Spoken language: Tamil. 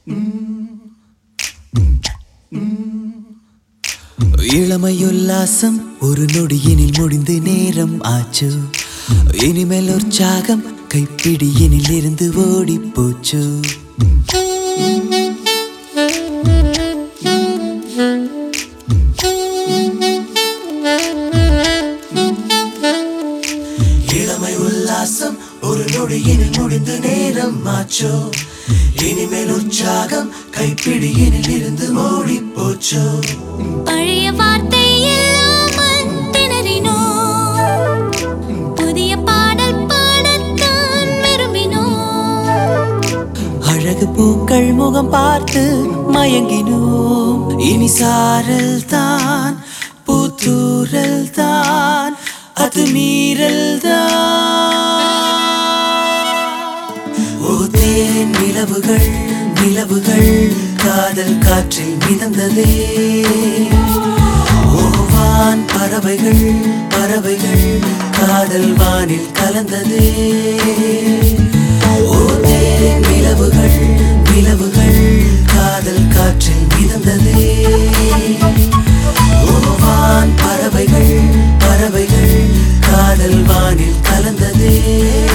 இளமையுல்லாசம் ஒரு நொடியினில் முடிந்து நேரம் ஆச்சு இனிமேல் உற்சாகம் கைப்பிடியினில் இருந்து ஓடி போச்சு இளமை உல்லாசம் ஒரு நொடியினில் முடிந்து நேரம் ஆச்சோ இனிமேல் உற்சாகம் கைப்பிடியினில் இருந்து ஓடி போச்சோ பழைய வார்த்தை இல்லாமல் திணறினோம் புதிய பாடல் பாடத்தான் விரும்பினோம் அழகு பூக்கள் முகம் பார்த்து மயங்கினோம் இனி சாரல் தான் பூத்தூரல் தான் அது மீறல் தான் ஓ தேன் நிலவுகள் நிலவுகள் காதல் காற்றில் மிதந்ததே ஓ வான் பறவைகள் பறவைகள் காதல் வானில் கலந்ததே ஓ தேன் நிலவுகள் நிலவுகள் காதல் காற்றில் மிதந்ததே ஓ வான் பறவைகள் பறவைகள் காதல் வானில் கலந்ததே